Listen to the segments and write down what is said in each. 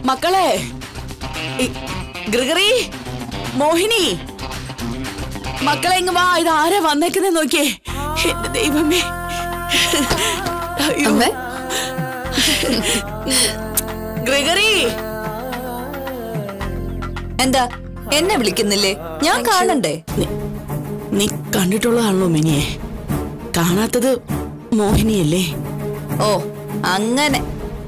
മക്കളെ E- Gregory മോഹിനി മക്കളെ ഇങ്ങ് വാ ഇത് ആരാ വന്നേക്കുന്നെ നോക്കിയേ എന്റെ ദൈവമേ അയ്യോ. അമ്മേ ഗ്രിഗറി എന്താ എന്നെ വിളിക്കുന്നില്ലേ ഞാൻ കാണണ്ടേ നീ- നീ കണ്ടിട്ടുള്ളതാണല്ലോ മിനിയെ കാണാത്തത് മോഹിനിയല്ലേ ഓ അങ്ങനെ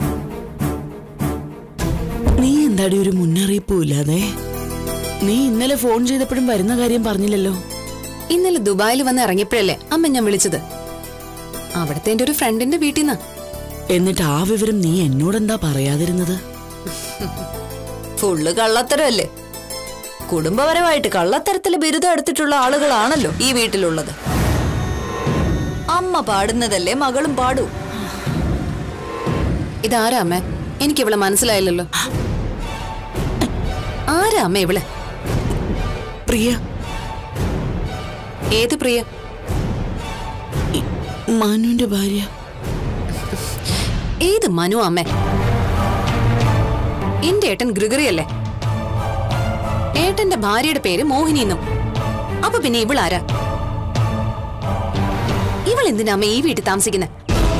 നീ എന്താടി ഒരു മുന്നറിയിപ്പും ഇല്ലാതെ നീ ഇന്നലെ ഫോൺ ചെയ്തപ്പോഴും വരുന്ന കാര്യം പറഞ്ഞില്ലല്ലോ ഇന്നലെ ദുബായിൽ വന്ന് ഇറങ്ങിയപ്പോഴല്ലേ അമ്മ ഞാൻ വിളിച്ചത് അവിടുത്തെ എന്റെ ഒരു ഫ്രണ്ടിന്റെ വീട്ടിൽ നിന്ന് എന്നിട്ട് ആ വിവരം നീ എന്നോടെന്താ പറയാതിരുന്നത് ഫുള്ള് കള്ളത്തരമല്ലേ കുടുംബപരമായിട്ട് കള്ളത്തരത്തിൽ ബിരുദം എടുത്തിട്ടുള്ള ആളുകളാണല്ലോ ഈ വീട്ടിലുള്ളത് അമ്മ പാടുന്നതല്ലേ മകളും പാടൂ ഇതാരാ അമ്മേ എനിക്ക് ഇവളെ മനസ്സിലായില്ലല്ലോ ആരാ അമ്മ ഇവളെ പ്രിയ ഏത് പ്രിയ ഈ മനുവിന്റെ ഭാര്യ ഏത് മനു അമ്മേ എന്റെ ഏട്ടൻ ഗ്രിഗറി അല്ലേ ഏട്ടന്റെ ഭാര്യയുടെ പേര് മോഹിനി എന്നും അപ്പൊ പിന്നെ ഇവളാരാ ഇവൾ എന്തിനാ അമ്മ ഈ വീട്ടിൽ താമസിക്കുന്നത്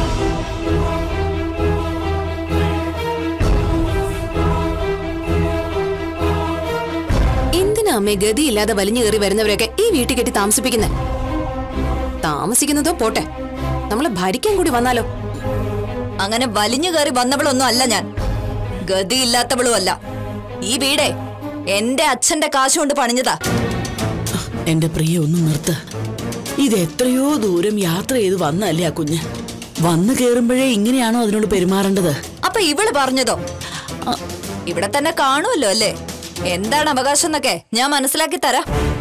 എന്തിനാ അമ്മേ ഗതിയില്ലാതെ വലിഞ്ഞു കയറി വരുന്നവരൊക്കെ ഈ വീട്ടിൽ കെട്ടി താമസിപ്പിക്കുന്നത് താമസിക്കുന്നതോ പോട്ടെ നമ്മളെ ഭരിക്കാൻ കൂടി വന്നാലോ അങ്ങനെ വലിഞ്ഞു കയറി വന്നവളൊന്നും അല്ല ഞാൻ ഗതിയില്ലാത്തവളും അല്ല ഈ വീടേ എന്റെ അച്ഛന്റെ കാശ് കൊണ്ട് പണിഞ്ഞതാ എന്റെ പ്രിയ ഒന്ന് നിർത്ത് ഇത് എത്രയോ ദൂരം യാത്ര ചെയ്ത് വന്നല്ലേ ആ കുഞ്ഞ് വന്നു കേറുമ്പോഴേ ഇങ്ങനെയാണോ അതിനോട് പെരുമാറേണ്ടത് അപ്പൊ ഇവള് പറഞ്ഞതോ ആ, ഇവിടെ തന്നെ കാണുമല്ലോ അല്ലേ എന്താണ് അവകാശം എന്നൊക്കെ ഞാൻ മനസ്സിലാക്കി തരാം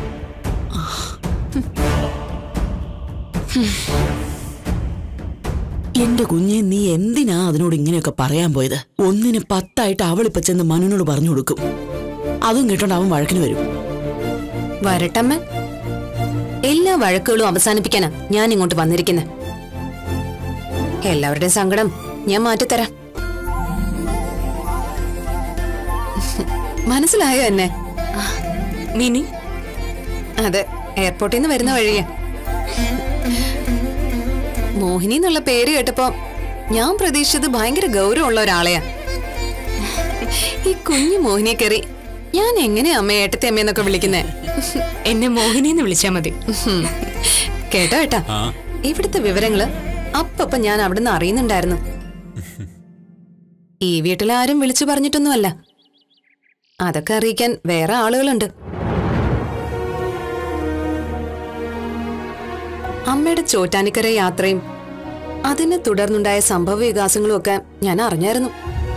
എന്റെ കുഞ്ഞെ നീ എന്തിനാ അതിനോട് ഇങ്ങനെയൊക്കെ പറയാൻ പോയത് ഒന്നിന് പത്തായിട്ട് അവളിപ്പ ചെന്ന് മനുവിനോട് പറഞ്ഞു കൊടുക്കും അതും കേട്ടോണ്ട് അവൻ വഴക്കിന് വരും വരട്ടമ്മ എല്ലാ വഴക്കുകളും അവസാനിപ്പിക്കാനാ ഞാൻ ഇങ്ങോട്ട് വന്നിരിക്കുന്നത് എല്ലാവരുടെയും സങ്കടം ഞാൻ മാറ്റിത്തരാം മനസ്സിലായോ എന്നെ മിനി അതെ എയർപോർട്ടിൽ നിന്ന് വരുന്ന വഴിയാ മോഹിനി എന്നുള്ള പേര് കേട്ടപ്പോ ഞാൻ പ്രതീക്ഷിച്ചത് ഭയങ്കര ഗൗരവമുള്ള ഒരാളെയാ ഈ കുഞ്ഞു മോഹിനിയെ കയറി ഞാൻ എങ്ങനെയാ അമ്മ ഏട്ടത്തെ അമ്മയെന്നൊക്കെ വിളിക്കുന്നേ എന്നെ മോഹിനി എന്ന് വിളിച്ചാ മതി ഹും. കേട്ടോ ഏട്ടാ ഇവിടുത്തെ വിവരങ്ങള് അപ്പപ്പം ഞാൻ അവിടുന്ന് അറിയുന്നുണ്ടായിരുന്നു ഈ വീട്ടിലാരും വിളിച്ചു പറഞ്ഞിട്ടൊന്നുമല്ല അതൊക്കെ അറിയിക്കാൻ വേറെ ആളുകളുണ്ട് അമ്മയുടെ ചോറ്റാനിക്കര യാത്രയും അതിനെ തുടർന്നുണ്ടായ സംഭവ വികാസങ്ങളും ഒക്കെ ഞാൻ അറിഞ്ഞായിരുന്നു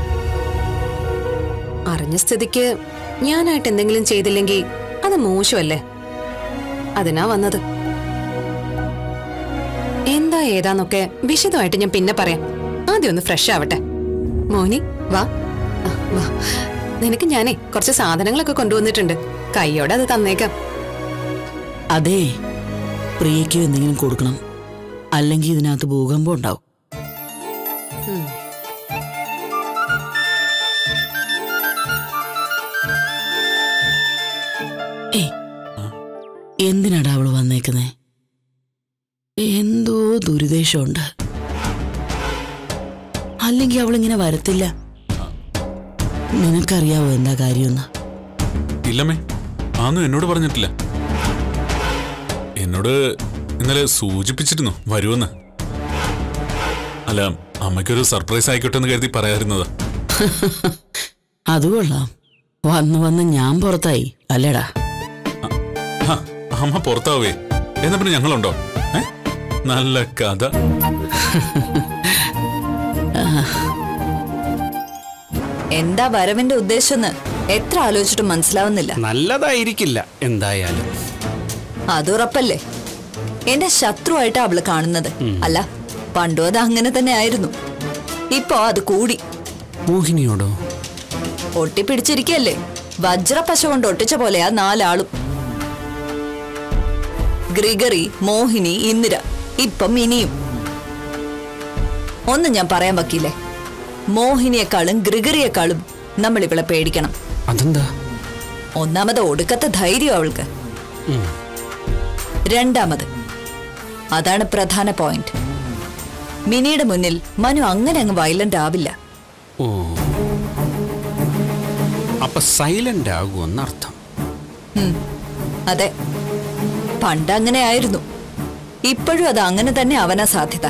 അറിഞ്ഞ സ്ഥിതിക്ക് ഞാനായിട്ട് എന്തെങ്കിലും ചെയ്തില്ലെങ്കിൽ അത് മോശമല്ലേ അതിനാ വന്നത് എന്താ ഏതാന്നൊക്കെ വിശദമായിട്ട് ഞാൻ പിന്നെ പറയാം ആദ്യം ഒന്ന് ഫ്രഷ് ആവട്ടെ മോനി വാ ആ, വാ നിനക്ക് ഞാനേ കുറച്ച് സാധനങ്ങളൊക്കെ കൊണ്ടുവന്നിട്ടുണ്ട് കൈയോടെ അത് തന്നേക്കാം അതെ പ്രിയയ്ക്ക് എന്തെങ്കിലും കൊടുക്കണം അല്ലെങ്കിൽ ഇതിനകത്ത് ഭൂകമ്പം ഉണ്ടാവും ഏയ്, എന്തിനാടാ അവള് വന്നേക്കുന്നേ എന്തോ ദുരുദ്ദേശമുണ്ട് അല്ലെങ്കിൽ അവളിങ്ങനെ വരത്തില്ല നിനക്കറിയാവോ എന്താ കാര്യമെന്ന് ഇല്ലമ്മേ ആന്നും എന്നോട് പറഞ്ഞിട്ടില്ല എന്നോട് ഇന്നലെ സൂചിപ്പിച്ചിരുന്നു വരുമെന്ന് അല്ല അമ്മയ്ക്കൊരു സർപ്രൈസ് ആയിക്കോട്ടെ എന്ന് കരുതി പറയാറുന്നതാ അത് കൊള്ളാം വന്ന് വന്ന് ഞാൻ പുറത്തായി അല്ലേടാ ഹ, അമ്മ പുറത്താവേ എന്നാ പിന്നെ ഞങ്ങളുണ്ടോ ഏ നല്ല കഥ എന്താ വരവിന്റെ ഉദ്ദേശം എത്ര ആലോചിച്ചിട്ടും മനസ്സിലാവുന്നില്ല നല്ലതായിരിക്കില്ല എന്തായാലും അതുറപ്പല്ലേ എന്റെ ശത്രുവായിട്ടാ അവള് കാണുന്നത് അല്ല പണ്ടും അത് അങ്ങനെ തന്നെ ആയിരുന്നു ഇപ്പോ അത് കൂടി മോഹിനിയോടോ ഒട്ടിപ്പിടിച്ചിരിക്കല്ലേ വജ്രപ്പശ കൊണ്ട് ഒട്ടിച്ച പോലെയാ നാലാളും ഗ്രിഗറി മോഹിനി ഇന്ദിര ഇപ്പം ഇനിയും ഒന്ന് ഞാൻ പറയാൻ വക്കീലേ മോഹിനിയെക്കാളും ഗ്രിഗറിയെക്കാളും നമ്മൾ ഇവളെ പേടിക്കണം അതെന്താ ഒന്നാമത് ഒടുക്കത്തെ ധൈര്യം അവൾക്ക് രണ്ടാമത് അതാണ് പ്രധാന പോയിന്റ് മിനിയുടെ മുന്നിൽ മനു അങ്ങനെ അങ്ങ് വയലന്റ് ആവില്ല ഓ അപ്പൊ സൈലന്റ് ആകുമെന്നർത്ഥം ഉം, അതെ പണ്ട് അങ്ങനെ ആയിരുന്നു ഇപ്പോഴും അത് അങ്ങനെ തന്നെ അവനാ സാധ്യത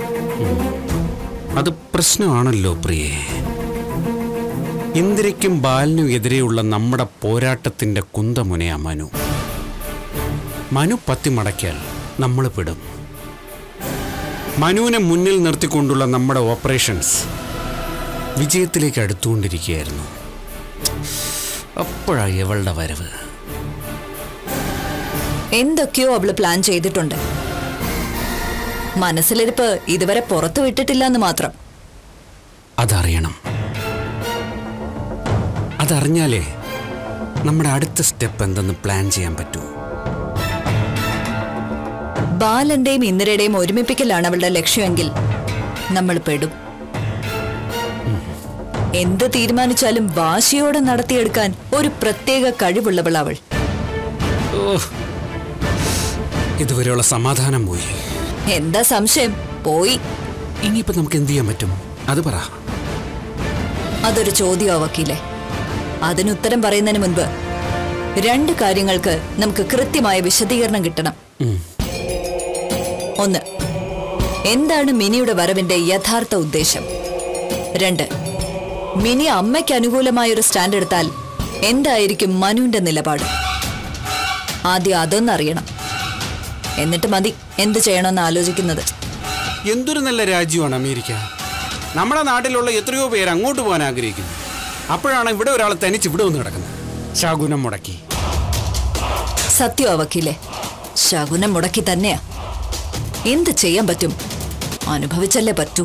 അത് പ്രശ്നമാണല്ലോ പ്രിയേ ഇന്ദിരയ്ക്കും ബാലിനും എതിരെയുള്ള നമ്മുടെ പോരാട്ടത്തിന്റെ കുന്തമുനയാ മനു മനു പത്തി മടക്കിയാൽ നമ്മൾ പെടും മനുവിനെ മുന്നിൽ നിർത്തിക്കൊണ്ടുള്ള നമ്മുടെ ഓപ്പറേഷൻസ് വിജയത്തിലേക്ക് അടുത്തുകൊണ്ടിരിക്കുകയായിരുന്നു അപ്പോഴാ ഇവളുടെ വരവ് എന്തൊക്കെയോ അവള് പ്ലാൻ ചെയ്തിട്ടുണ്ട് മനസ്സിലിരിപ്പ് ഇതുവരെ പുറത്തു വിട്ടിട്ടില്ല എന്ന് മാത്രം അതറിയണം അതറിഞ്ഞാലേ നമ്മുടെ അടുത്ത സ്റ്റെപ്പ് എന്തെന്ന് പ്ലാൻ ചെയ്യാൻ പറ്റൂ ബാലന്റെയും ഇന്ദിരയുടെയും ഒരുമിപ്പിക്കലാണ് അവളുടെ ലക്ഷ്യമെങ്കിൽ നമ്മൾ പെടും എന്ത് തീരുമാനിച്ചാലും വാശിയോടെ നടത്തിയെടുക്കാൻ ഒരു പ്രത്യേക കഴിവുള്ളവൾ അവൾ ഓ ഇതുവരെയുള്ള സമാധാനം പോയി എന്താ സംശയം പോയി ഇനിയിപ്പോ നമുക്ക് എന്ത് ചെയ്യാൻ പറ്റും അത് പറ അതൊരു ചോദ്യമോ വക്കീലെ അതിനുത്തരം പറയുന്നതിന് മുൻപ് രണ്ട് കാര്യങ്ങൾക്ക് നമുക്ക് കൃത്യമായ വിശദീകരണം കിട്ടണം ഉം. ഒന്ന് എന്താണ് മിനിയുടെ വരവിന്റെ യഥാർത്ഥ ഉദ്ദേശം രണ്ട് മിനി അമ്മയ്ക്ക് അനുകൂലമായ ഒരു സ്റ്റാൻഡ് എടുത്താൽ എന്തായിരിക്കും മനുവിന്റെ നിലപാട് ആദ്യം അതൊന്നറിയണം എന്നിട്ട് മതി എന്ത് ചെയ്യണമെന്ന് ആലോചിക്കുന്നത് എന്തൊരു നല്ല രാജ്യമാണ് അമേരിക്ക നമ്മുടെ നാട്ടിലുള്ള എത്രയോ പേര് അങ്ങോട്ട് പോകാൻ ആഗ്രഹിക്കുന്നു അപ്പോഴാണ് ഇവിടെ ഒരാൾ തനിച്ച് ഇവിടെ വന്ന് കിടക്കുന്നത് ശകുനം മുടക്കി സത്യമോ വക്കീലെ ശകുനം മുടക്കി തന്നെയാ എന്ത് ചെയ്യാൻ പറ്റും അനുഭവിച്ചല്ലേ പറ്റൂ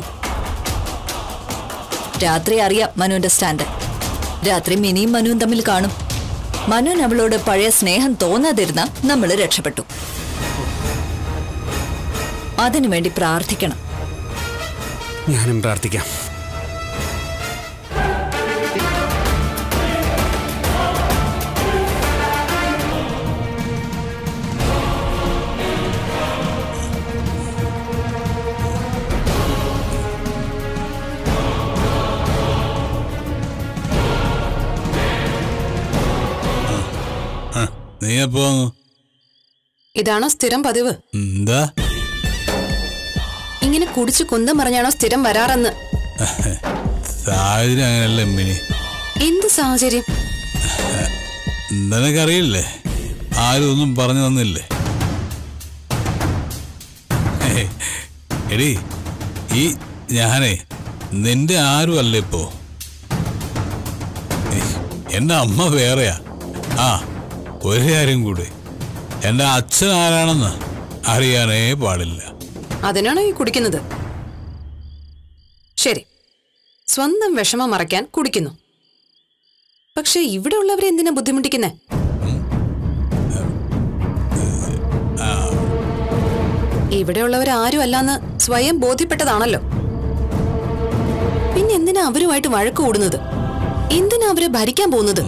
രാത്രി അറിയാം മനുവിന്റെ സ്റ്റാൻഡ് രാത്രി മിനിയും മനുവും തമ്മിൽ കാണും മനുവിന് അവളോട് പഴയ സ്നേഹം തോന്നാതിരുന്ന നമ്മൾ രക്ഷപ്പെട്ടു അതിനുവേണ്ടി പ്രാർത്ഥിക്കണം ഞാനും പ്രാർത്ഥിക്കാം നീ എപ്പോ വന്നു? ഇതാണോ സ്ഥിരം പതിവ് എന്താ ഇങ്ങനെ കുടിച്ചു കുന്തം പറഞ്ഞാണോ സ്ഥിരം വരാറെന്ന് സാഹചര്യം അങ്ങനെയല്ല എമ്മിനി എന്ത് സാഹചര്യം നിനക്കറിയില്ലേ ആരും ഒന്നും പറഞ്ഞു തന്നില്ലേ ഹേ, എടി ഈ ഞാനേ നിന്റെ ആരും അല്ല ഇപ്പോ ഏയ്, എന്റെ അമ്മ വേറെയാ ആ ഒരു കാര്യം കൂടി എന്റെ അച്ഛൻ ആരാണെന്ന് അറിയാനേ പാടില്ല അതിനാണോ ഈ കുടിക്കുന്നത് ശരി സ്വന്തം വിഷമം മറയ്ക്കാൻ കുടിക്കുന്നു പക്ഷെ ഇവിടെ ഉള്ളവരെ എന്തിനാ ബുദ്ധിമുട്ടിക്കുന്നേ ഇവിടെയുള്ളവർ ആരും അല്ലാന്ന് സ്വയം ബോധ്യപ്പെട്ടതാണല്ലോ പിന്നെ എന്തിനാ അവരുമായിട്ട് വഴക്ക് കൂടുന്നത് എന്തിനാ അവരെ ഭരിക്കാൻ പോകുന്നത്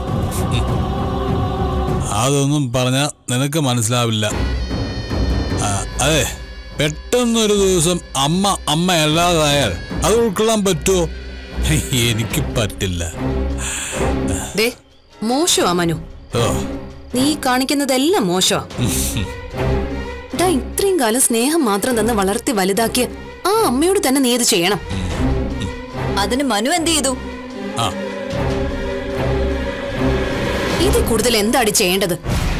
അതൊന്നും പറഞ്ഞാൽ നിനക്ക് മനസ്സിലാവില്ല ആ, അതെ പെട്ടെന്നൊരു ദിവസം അമ്മ അമ്മയല്ലാതായാൽ അത് ഉൾക്കൊള്ളാൻ പറ്റുമോ എനിക്ക് പറ്റില്ല ദേ മോശമാ മനു ഓ നീ കാണിക്കുന്നതെല്ലാം മോശമാ ദാ ഇത്രയും കാലം സ്നേഹം മാത്രം തന്ന് വളർത്തി വലുതാക്കിയ ആ അമ്മയോട് തന്നെ നീ ഇത് ചെയ്യണം അതിന് മനു എന്ത് ചെയ്തു ആ ഇതിൽ കൂടുതൽ എന്താടി ചെയ്യേണ്ടത്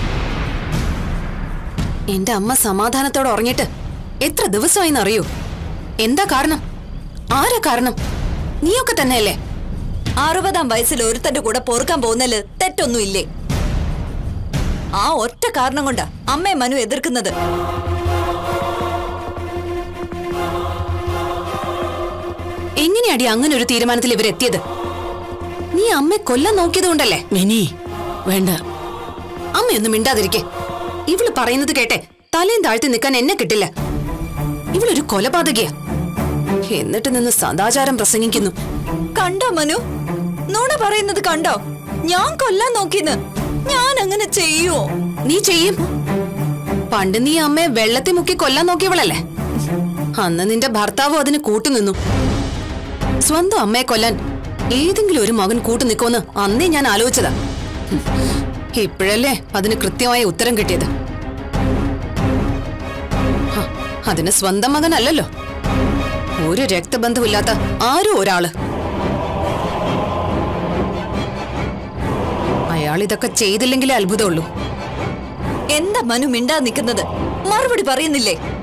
എന്റെ അമ്മ സമാധാനത്തോടെ ഉറങ്ങിയിട്ട് എത്ര ദിവസമായിന്ന് അറിയൂ എന്താ കാരണം ആരാ കാരണം നീയൊക്കെ തന്നെയല്ലേ അറുപതാം വയസ്സിൽ ഒരുത്തന്റെ കൂടെ പൊറുക്കാൻ പോകുന്നതിൽ തെറ്റൊന്നുമില്ലേ ആ ഒറ്റ കാരണം കൊണ്ടാ അമ്മയെ മനു എതിർക്കുന്നത് എങ്ങനെയാടി അങ്ങനെ ഒരു തീരുമാനത്തിൽ ഇവരെത്തിയത് നീ അമ്മയെ കൊല്ലാൻ നോക്കിയത് കൊണ്ടല്ലേ മിനി വേണ്ട അമ്മയൊന്നും മിണ്ടാതിരിക്കെ ഇവള് പറയുന്നത് കേട്ടെ തലയും താഴ്ത്തി നിൽക്കാൻ എന്നെ കിട്ടില്ല ഇവളൊരു കൊലപാതകയാ എന്നിട്ട് നിന്ന് സദാചാരം പ്രസംഗിക്കുന്നു കണ്ടോ മനു നുണ പറയുന്നത് കണ്ടോ ഞാൻ കൊല്ലാൻ നോക്കിന്ന് ഞാൻ അങ്ങനെ ചെയ്യുവോ നീ ചെയ്യും പണ്ട് നീ അമ്മയെ വെള്ളത്തിൽ മുക്കി കൊല്ലാൻ നോക്കിയവളല്ലേ അന്ന് നിന്റെ ഭർത്താവും അതിന് കൂട്ടുനിന്നു സ്വന്തം അമ്മയെ കൊല്ലാൻ ഏതെങ്കിലും ഒരു മകൻ കൂട്ടു നിൽക്കുമെന്ന് അന്നേ ഞാൻ ആലോചിച്ചതാ ഹും. ഇപ്പോഴല്ലേ അതിന് കൃത്യമായ ഉത്തരം കിട്ടിയത് ഹ, അതിന് സ്വന്തം മകനല്ലല്ലോ ഒരു രക്തബന്ധമില്ലാത്ത ആരോ ഒരാള് അയാൾ ഇതൊക്കെ ചെയ്തില്ലെങ്കിലേ അത്ഭുതമുള്ളൂ എന്താ മനു മിണ്ടാ നിൽക്കുന്നത് മറുപടി പറയുന്നില്ലേ